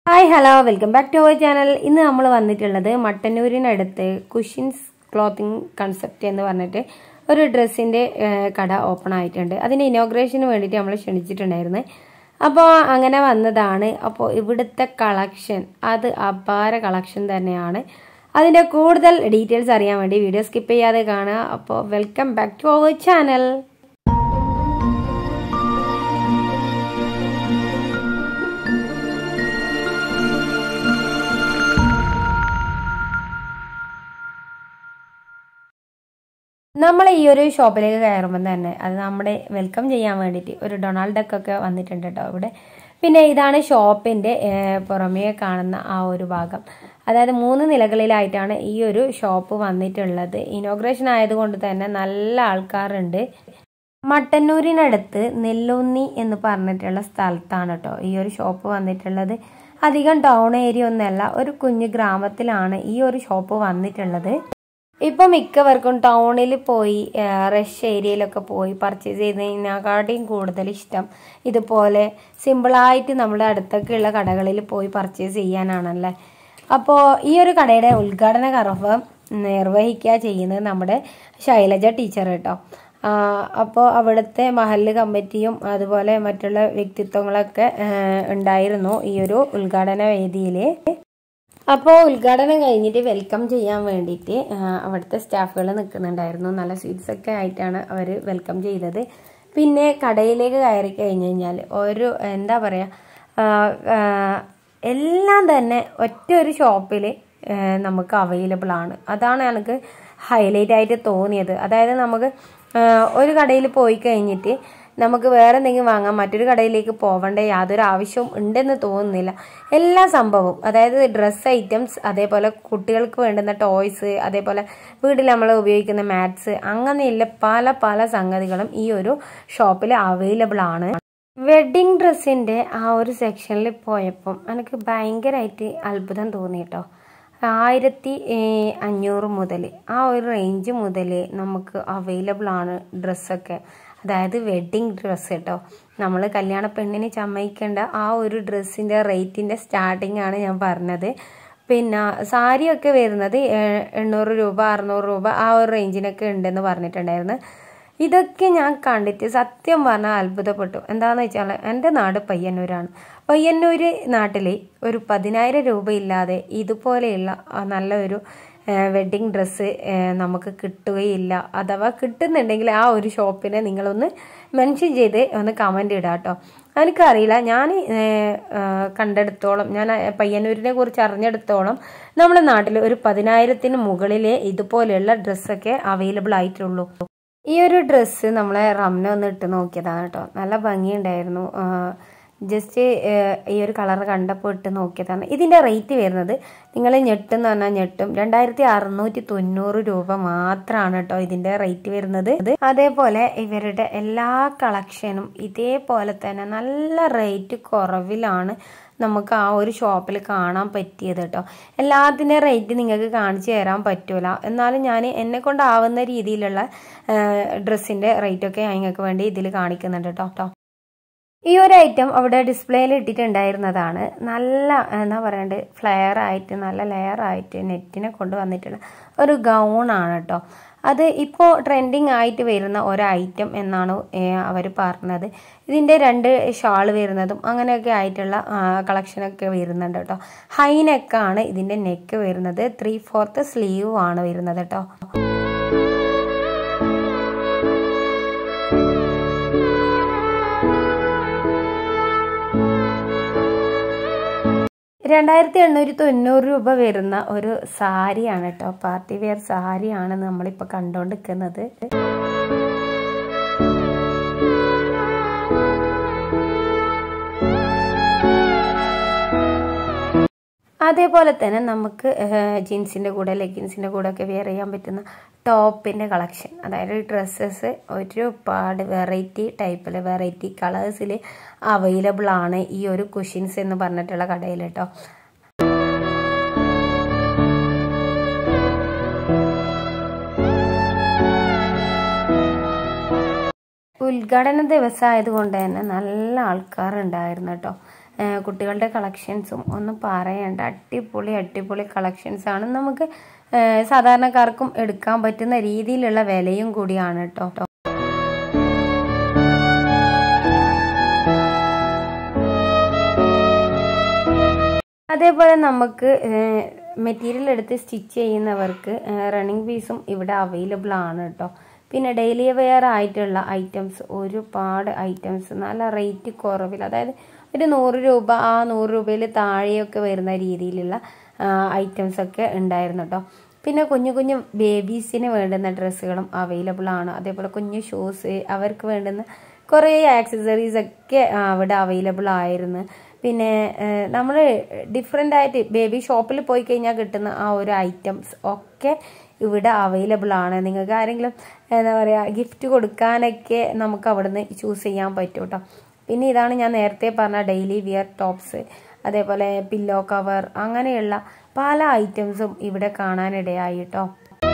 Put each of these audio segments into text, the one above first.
hi hello welcome back to our channel ഇന്ന് നമ്മൾ വന്നിട്ടുള്ളത് മട്ടന്നൂരിനടുത്ത് കുഷിൻസ് ക്ലോത്തിങ് കൺസെപ്റ്റ് എന്ന് പറഞ്ഞിട്ട് ഒരു ഡ്രസ്സിൻ്റെ കട ഓപ്പൺ ആയിട്ടുണ്ട് അതിൻ്റെ ഇനോഗ്രേഷന് വേണ്ടിയിട്ട് നമ്മൾ ക്ഷണിച്ചിട്ടുണ്ടായിരുന്നു അപ്പോൾ അങ്ങനെ വന്നതാണ് അപ്പോൾ ഇവിടുത്തെ കളക്ഷൻ അത് അപാര കളക്ഷൻ തന്നെയാണ് അതിൻ്റെ കൂടുതൽ ഡീറ്റെയിൽസ് അറിയാൻ വേണ്ടി വീഡിയോ സ്കിപ്പ് ചെയ്യാതെ കാണുക അപ്പോൾ welcome back to our channel നമ്മൾ ഈ ഒരു ഷോപ്പിലേക്ക് കയറുമ്പോൾ തന്നെ അത് നമ്മുടെ വെൽക്കം ചെയ്യാൻ വേണ്ടിയിട്ട് ഒരു ഡൊണാൾഡ് ഡക്കൊക്കെ വന്നിട്ടുണ്ട് കേട്ടോ ഇവിടെ പിന്നെ ഇതാണ് ഷോപ്പിൻ്റെ പുറമേ കാണുന്ന ആ ഒരു ഭാഗം അതായത് മൂന്ന് നിലകളിലായിട്ടാണ് ഈ ഒരു ഷോപ്പ് വന്നിട്ടുള്ളത് ഇനോഗ്രേഷൻ ആയതുകൊണ്ട് തന്നെ നല്ല ആൾക്കാരുണ്ട് മട്ടന്നൂരിനടുത്ത് നെല്ലൂന്നി എന്ന് പറഞ്ഞിട്ടുള്ള സ്ഥലത്താണ് കേട്ടോ ഈ ഒരു ഷോപ്പ് വന്നിട്ടുള്ളത് അധികം ടൗൺ ഏരിയ ഒന്നല്ല ഒരു കുഞ്ഞു ഗ്രാമത്തിലാണ് ഈ ഒരു ഷോപ്പ് വന്നിട്ടുള്ളത് ഇപ്പൊ മിക്കവർക്കും ടൗണിൽ പോയി റഷ് ഏരിയയിലൊക്കെ പോയി പർച്ചേസ് ചെയ്യുന്നതിനെക്കാട്ടിയും കൂടുതൽ ഇഷ്ടം ഇതുപോലെ സിമ്പിളായിട്ട് നമ്മുടെ അടുത്തൊക്കെയുള്ള കടകളിൽ പോയി പർച്ചേസ് ചെയ്യാനാണല്ലേ അപ്പോൾ ഈ ഒരു കടയുടെ ഉദ്ഘാടന കർമ്മം നിർവഹിക്കുക ചെയ്യുന്നത് നമ്മുടെ ശൈലജ ടീച്ചർ കേട്ടോ അപ്പോൾ അവിടുത്തെ മഹല്ല് കമ്മിറ്റിയും അതുപോലെ മറ്റുള്ള വ്യക്തിത്വങ്ങളൊക്കെ ഉണ്ടായിരുന്നു ഈ ഒരു ഉദ്ഘാടന വേദിയിൽ അപ്പോൾ ഉദ്ഘാടനം കഴിഞ്ഞിട്ട് വെൽക്കം ചെയ്യാൻ വേണ്ടിയിട്ട് അവിടുത്തെ സ്റ്റാഫുകൾ നിൽക്കുന്നുണ്ടായിരുന്നു നല്ല സ്വീറ്റ്സ് ഒക്കെ ആയിട്ടാണ് അവർ വെൽക്കം ചെയ്തത് പിന്നെ കടയിലേക്ക് കയറി കഴിഞ്ഞ് കഴിഞ്ഞാൽ ഒരു എന്താ പറയുക എല്ലാം തന്നെ ഒറ്റ ഒരു ഷോപ്പിൽ നമുക്ക് അവൈലബിൾ ആണ് അതാണ് എനിക്ക് ഹൈലൈറ്റ് ആയിട്ട് തോന്നിയത് അതായത് നമുക്ക് ഒരു കടയിൽ പോയി കഴിഞ്ഞിട്ട് നമുക്ക് വേറെ എന്തെങ്കിലും വാങ്ങാം മറ്റൊരു കടയിലേക്ക് പോകേണ്ട യാതൊരു ആവശ്യവും ഉണ്ടെന്ന് തോന്നുന്നില്ല എല്ലാ സംഭവവും അതായത് ഡ്രസ്സ് ഐറ്റംസ് അതേപോലെ കുട്ടികൾക്ക് വേണ്ടുന്ന ടോയ്സ് അതേപോലെ വീട്ടിൽ നമ്മൾ ഉപയോഗിക്കുന്ന മാറ്റ്സ് അങ്ങനെയുള്ള പല പല സംഗതികളും ഈ ഒരു ഷോപ്പിൽ അവൈലബിൾ ആണ് വെഡിങ് ഡ്രസ്സിൻ്റെ ആ ഒരു സെക്ഷനിൽ പോയപ്പം എനിക്ക് ഭയങ്കരമായിട്ട് അത്ഭുതം തോന്നി കേട്ടോ ആയിരത്തി അഞ്ഞൂറ് മുതൽ ആ ഒരു റേഞ്ച് മുതൽ നമുക്ക് അവൈലബിൾ ആണ് ഡ്രസ്സൊക്കെ അതായത് വെഡ്ഡിങ് ഡ്രസ്സ് കേട്ടോ നമ്മൾ കല്യാണ പെണ്ണിന് ചമ്മയിക്കേണ്ട ആ ഒരു ഡ്രസ്സിൻ്റെ റേറ്റിൻ്റെ സ്റ്റാർട്ടിംഗ് ആണ് ഞാൻ പറഞ്ഞത് പിന്നെ സാരിയൊക്കെ വരുന്നത് എണ്ണൂറ് രൂപ അറുന്നൂറ് രൂപ ആ ഒരു റേഞ്ചിനൊക്കെ ഉണ്ടെന്ന് പറഞ്ഞിട്ടുണ്ടായിരുന്നു ഇതൊക്കെ ഞാൻ കണ്ടിട്ട് സത്യം പറഞ്ഞാൽ അത്ഭുതപ്പെട്ടു എന്താണെന്ന് വെച്ചാൽ എൻ്റെ നാട് പയ്യന്നൂരാണ് പയ്യന്നൂർ നാട്ടിൽ ഒരു പതിനായിരം രൂപ ഇല്ലാതെ ഇതുപോലെയുള്ള നല്ലൊരു വെഡ്ഡിങ് ഡ്രസ്സ് നമുക്ക് കിട്ടുകയില്ല അഥവാ കിട്ടുന്നുണ്ടെങ്കിൽ ആ ഒരു ഷോപ്പിനെ നിങ്ങളൊന്ന് മെൻഷൻ ചെയ്ത് ഒന്ന് കമൻ്റ് ഇടാം കേട്ടോ എനിക്കറിയില്ല ഞാൻ കണ്ടെടുത്തോളം ഞാൻ പയ്യന്നൂരിനെ കുറിച്ച് അറിഞ്ഞെടുത്തോളം നമ്മുടെ നാട്ടിൽ ഒരു പതിനായിരത്തിന് മുകളിലെ ഇതുപോലെയുള്ള ഡ്രസ്സൊക്കെ അവൈലബിൾ ആയിട്ടുള്ളൂ ഈ ഒരു ഡ്രസ്സ് നമ്മളെ റംന ഒന്ന് ഇട്ട് നോക്കിയതാണ് കേട്ടോ നല്ല ഭംഗിയുണ്ടായിരുന്നു ജസ്റ്റ് ഈ ഒരു കളർ കണ്ടപ്പോൾ ഇട്ട് നോക്കിയതാണ് ഇതിൻ്റെ റേറ്റ് വരുന്നത് നിങ്ങൾ ഞെട്ടെന്ന് പറഞ്ഞാൽ ഞെട്ടും രണ്ടായിരത്തി അറുന്നൂറ്റി തൊണ്ണൂറ് രൂപ മാത്രമാണ് കേട്ടോ ഇതിൻ്റെ റേറ്റ് വരുന്നത് അതേപോലെ ഇവരുടെ എല്ലാ കളക്ഷനും ഇതേപോലെ തന്നെ നല്ല റേറ്റ് കുറവിലാണ് നമുക്ക് ആ ഒരു ഷോപ്പിൽ കാണാൻ പറ്റിയത് കേട്ടോ എല്ലാത്തിൻ്റെ റേറ്റ് നിങ്ങൾക്ക് കാണിച്ചു തരാൻ പറ്റൂല എന്നാലും ഞാൻ എന്നെ കൊണ്ടാവുന്ന രീതിയിലുള്ള ഡ്രസ്സിൻ്റെ റേറ്റൊക്കെ നിങ്ങൾക്ക് വേണ്ടി ഇതിൽ കാണിക്കുന്നുണ്ട് കേട്ടോ കേട്ടോ ഈ ഒരു ഐറ്റം അവിടെ ഡിസ്പ്ലേയിൽ ഇട്ടിട്ടുണ്ടായിരുന്നതാണ് നല്ല എന്താ പറയണ്ടത് ഫ്ലെയർ ആയിട്ട് നല്ല ലെയർ ആയിട്ട് നെറ്റിനെ കൊണ്ട് വന്നിട്ടുള്ള ഒരു ഗൗണാണ് കേട്ടോ അത് ഇപ്പോൾ ട്രെൻഡിങ് ആയിട്ട് വരുന്ന ഒരു ഐറ്റം എന്നാണ് അവർ പറഞ്ഞത് ഇതിൻ്റെ രണ്ട് ഷാൾ വരുന്നതും അങ്ങനെയൊക്കെ ആയിട്ടുള്ള കളക്ഷനൊക്കെ വരുന്നുണ്ട് കേട്ടോ ഹൈ നെക്കാണ് ഇതിൻ്റെ നെക്ക് വരുന്നത് ത്രീ ഫോർത്ത് സ്ലീവ് ആണ് വരുന്നത് കേട്ടോ രണ്ടായിരത്തി എണ്ണൂറ്റി തൊണ്ണൂറ് രൂപ വരുന്ന ഒരു സാരിയാണ് കേട്ടോ പാർട്ടി വെയർ സാരിയാണ് നമ്മളിപ്പോൾ കണ്ടുകൊണ്ടിരിക്കുന്നത് അതേപോലെ തന്നെ നമുക്ക് ജീൻസിൻ്റെ കൂടെ ലെഗിൻസിൻ്റെ കൂടെ ഒക്കെ വെയർ ചെയ്യാൻ പറ്റുന്ന ടോപ്പിൻ്റെ കളക്ഷൻ അതായത് ഡ്രസ്സസ് ഒരുപാട് വെറൈറ്റി ടൈപ്പിൽ വെറൈറ്റി കളേഴ്സിൽ അവൈലബിൾ ആണ് ഈ ഒരു കുഷിൻസ് എന്ന് പറഞ്ഞിട്ടുള്ള കടയിൽ കേട്ടോ ഉദ്ഘാടന ദിവസമായതുകൊണ്ട് തന്നെ നല്ല ആൾക്കാരുണ്ടായിരുന്നു കേട്ടോ കുട്ടികളുടെ കളക്ഷൻസും ഒന്നും പറയണ്ട അടിപൊളി അടിപൊളി കളക്ഷൻസ് ആണ് നമുക്ക് സാധാരണക്കാർക്കും എടുക്കാൻ പറ്റുന്ന രീതിയിലുള്ള വിലയും കൂടിയാണ് കേട്ടോ അതേപോലെ നമുക്ക് മെറ്റീരിയൽ എടുത്ത് സ്റ്റിച്ച് ചെയ്യുന്നവർക്ക് റണ്ണിങ് പീസും ഇവിടെ അവൈലബിൾ ആണ് കേട്ടോ പിന്നെ ഡെയിലി വെയർ ആയിട്ടുള്ള ഐറ്റംസ് ഒരുപാട് ഐറ്റംസ് നല്ല റേറ്റ് കുറവിൽ അതായത് ഒരു നൂറ് രൂപ ആ നൂറ് രൂപയിൽ താഴെയൊക്കെ വരുന്ന രീതിയിലുള്ള ഐറ്റംസ് ഒക്കെ ഉണ്ടായിരുന്നു കേട്ടോ പിന്നെ കുഞ്ഞു കുഞ്ഞു ബേബീസിന് വേണ്ടുന്ന ഡ്രസ്സുകളും അവൈലബിൾ ആണ് അതേപോലെ കുഞ്ഞു ഷൂസ് അവർക്ക് വേണ്ടുന്ന കുറേ ആക്സസറീസ് ഒക്കെ അവിടെ അവൈലബിൾ ആയിരുന്നു പിന്നെ നമ്മൾ ഡിഫറെൻ്റ് ആയിട്ട് ബേബി ഷോപ്പിൽ പോയി കഴിഞ്ഞാൽ കിട്ടുന്ന ആ ഒരു ഐറ്റംസ് ഒക്കെ ഇവിടെ അവൈലബിൾ ആണ് നിങ്ങൾക്ക് ആരെങ്കിലും എന്താ പറയുക ഗിഫ്റ്റ് കൊടുക്കാനൊക്കെ നമുക്ക് അവിടുന്ന് ചൂസ് ചെയ്യാൻ പറ്റും കേട്ടോ പിന്നെ ഇതാണ് ഞാൻ നേരത്തെ പറഞ്ഞ ഡെയിലി വിയർ ടോപ്സ് അതേപോലെ പില്ലോ കവർ അങ്ങനെയുള്ള പല ഐറ്റംസും ഇവിടെ കാണാനിടയായി കേട്ടോ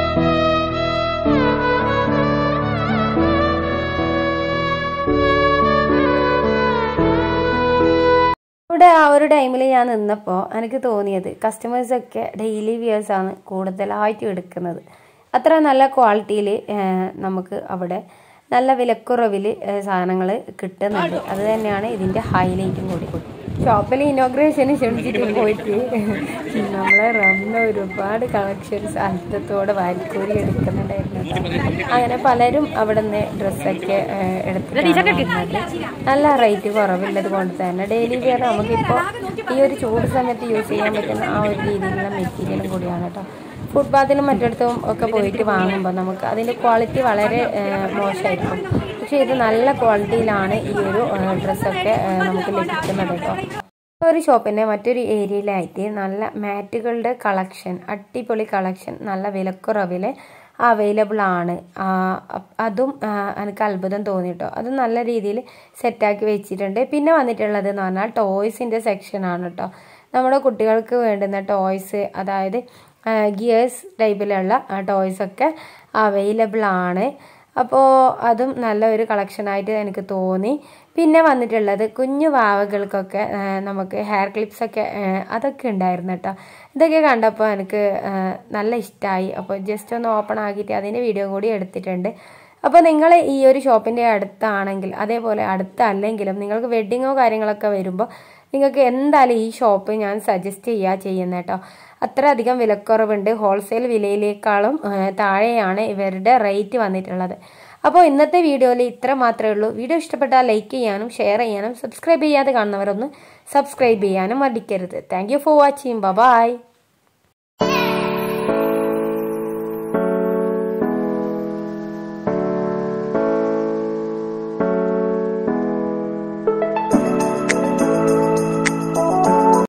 ഇവിടെ ആ ഒരു ടൈമിൽ ഞാൻ നിന്നപ്പോൾ എനിക്ക് തോന്നിയത് കസ്റ്റമേഴ്സൊക്കെ ഡെയിലി വിയേഴ്സാണ് കൂടുതലായിട്ട് എടുക്കുന്നത് അത്ര നല്ല ക്വാളിറ്റിയിൽ നമുക്ക് അവിടെ നല്ല വിലക്കുറവിൽ സാധനങ്ങൾ കിട്ടുന്നുണ്ട് അത് തന്നെയാണ് ഇതിൻ്റെ ഹൈലൈറ്റും കൂടി ഷോപ്പിൽ ഇനോഗ്രേഷന് ക്ഷണിച്ചിട്ട് പോയിട്ട് നമ്മളെ റമ്മ ഒരുപാട് കളക്ഷൻസ് അർത്ഥത്തോടെ വാരിക്കോരി എടുക്കുന്നുണ്ടായിരുന്നു അങ്ങനെ പലരും അവിടെ നിന്ന് ഡ്രസ്സൊക്കെ എടുത്തിട്ട് നല്ല റേറ്റ് കുറവുള്ളത് കൊണ്ട് തന്നെ ഡെയിലി വെയർ നമുക്കിപ്പോൾ ഈ ഒരു ചൂട് സമയത്ത് യൂസ് ചെയ്യാൻ പറ്റുന്ന ആ ഒരു രീതിയിലുള്ള മെറ്റീരിയലും കൂടിയാണ് കേട്ടോ ഫുട്പാത്തിലും മറ്റിടത്തും ഒക്കെ പോയിട്ട് വാങ്ങുമ്പോൾ നമുക്ക് അതിൻ്റെ ക്വാളിറ്റി വളരെ മോശമായിരിക്കും പക്ഷേ ഇത് നല്ല ക്വാളിറ്റിയിലാണ് ഈ ഒരു ഡ്രസ്സൊക്കെ നമുക്ക് ലഭിക്കുന്നത് കേട്ടോ ഒരു ഷോപ്പിൻ്റെ മറ്റൊരു ഏരിയയിലായിട്ട് നല്ല മാറ്റുകളുടെ കളക്ഷൻ അടിപൊളി കളക്ഷൻ നല്ല വിലക്കുറവിൽ അവൈലബിൾ ആണ് അതും എനിക്ക് അത്ഭുതം തോന്നിട്ടോ അത് നല്ല രീതിയിൽ സെറ്റാക്കി വെച്ചിട്ടുണ്ട് പിന്നെ വന്നിട്ടുള്ളത് എന്ന് പറഞ്ഞാൽ ടോയ്സിൻ്റെ സെക്ഷനാണ് കേട്ടോ നമ്മുടെ കുട്ടികൾക്ക് വേണ്ടുന്ന ടോയ്സ് അതായത് ഗിയേഴ്സ് ടൈപ്പിലുള്ള ടോയ്സൊക്കെ അവൈലബിൾ ആണ് അപ്പോൾ അതും നല്ല ഒരു കളക്ഷനായിട്ട് എനിക്ക് തോന്നി പിന്നെ വന്നിട്ടുള്ളത് കുഞ്ഞു വാവകൾക്കൊക്കെ നമുക്ക് ഹെയർ ക്ലിപ്സൊക്കെ അതൊക്കെ ഉണ്ടായിരുന്നു കേട്ടോ ഇതൊക്കെ കണ്ടപ്പോൾ എനിക്ക് നല്ല ഇഷ്ടമായി അപ്പോൾ ജസ്റ്റ് ഒന്ന് ഓപ്പൺ ആക്കിയിട്ട് അതിൻ്റെ വീഡിയോ കൂടി എടുത്തിട്ടുണ്ട് അപ്പോൾ നിങ്ങൾ ഈ ഒരു ഷോപ്പിൻ്റെ അടുത്താണെങ്കിൽ അതേപോലെ അടുത്തല്ലെങ്കിലും നിങ്ങൾക്ക് വെഡ്ഡിങ്ങോ കാര്യങ്ങളൊക്കെ വരുമ്പോൾ നിങ്ങൾക്ക് എന്തായാലും ഈ ഷോപ്പ് ഞാൻ സജസ്റ്റ് ചെയ്യുക ചെയ്യുന്നത് കേട്ടോ അത്രയധികം വിലക്കുറവുണ്ട് ഹോൾസെയിൽ വിലയിലേക്കാളും താഴെയാണ് ഇവരുടെ റേറ്റ് വന്നിട്ടുള്ളത് അപ്പോൾ ഇന്നത്തെ വീഡിയോയിൽ ഇത്ര മാത്രമേ ഉള്ളൂ വീഡിയോ ഇഷ്ടപ്പെട്ടാൽ ലൈക്ക് ചെയ്യാനും ഷെയർ ചെയ്യാനും സബ്സ്ക്രൈബ് ചെയ്യാതെ കാണുന്നവരൊന്ന് സബ്സ്ക്രൈബ് ചെയ്യാനും മടിക്കരുത് താങ്ക് ഫോർ വാച്ചിങ് ബൈ